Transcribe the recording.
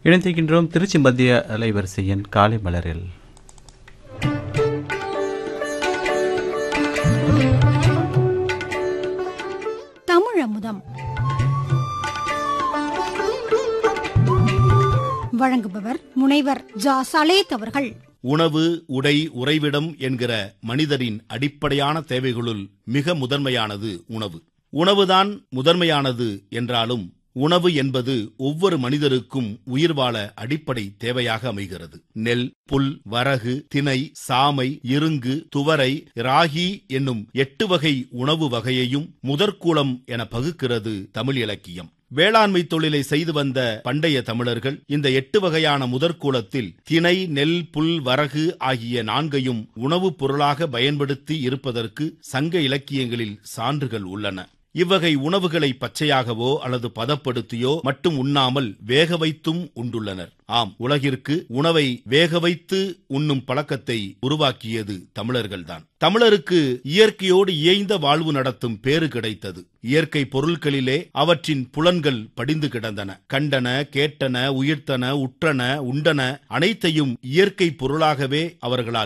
இணைந்திருக்கின்றோம் திருச்சி மத்திய அலைவரிசையின் காலை மலரில் தமிழமுதம் வழங்குபவர் முனைவர் ஜா சலேத் அவர்கள் உணவு உடை உறைவிடம் என்கிற மனிதரின் அடிப்படையான தேவைகளுள் மிக முதன்மையானது உணவு உணவுதான் முதன்மையானது என்றாலும் உணவு என்பது ஒவ்வொரு மனிதருக்கும் உயிர் வாழ அடிப்படை தேவையாக அமைகிறது நெல் புல் வரகு திணை சாமை இருங்கு துவரை ராகி என்னும் எட்டு வகை உணவு வகையையும் முதற்கூலம் என பகுக்கிறது தமிழ் இலக்கியம் வேளாண்மை தொழிலை செய்து வந்த பண்டைய தமிழர்கள் இந்த எட்டு வகையான முதற்கூலத்தில் திணை நெல் புல் வரகு ஆகிய நான்கையும் உணவுப் பொருளாக பயன்படுத்தி இருப்பதற்கு சங்க இலக்கியங்களில் சான்றுகள் உள்ளன இவ்வகை உணவுகளை பச்சையாகவோ அல்லது பதப்படுத்தியோ மட்டும் உண்ணாமல் வேக வைத்தும் உண்டுள்ளனர் ஆம் உலகிற்கு உணவை வேக வைத்து உண்ணும் பழக்கத்தை உருவாக்கியது தமிழர்கள்தான் தமிழருக்கு இயற்கையோடு இயைந்த வாழ்வு நடத்தும் பேறு கிடைத்தது இயற்கை பொருட்களிலே அவற்றின் புலன்கள் படிந்து கிடந்தன கண்டன கேட்டன உயிர்த்தன உற்றன உண்டன அனைத்தையும் இயற்கை பொருளாகவே அவர்களால்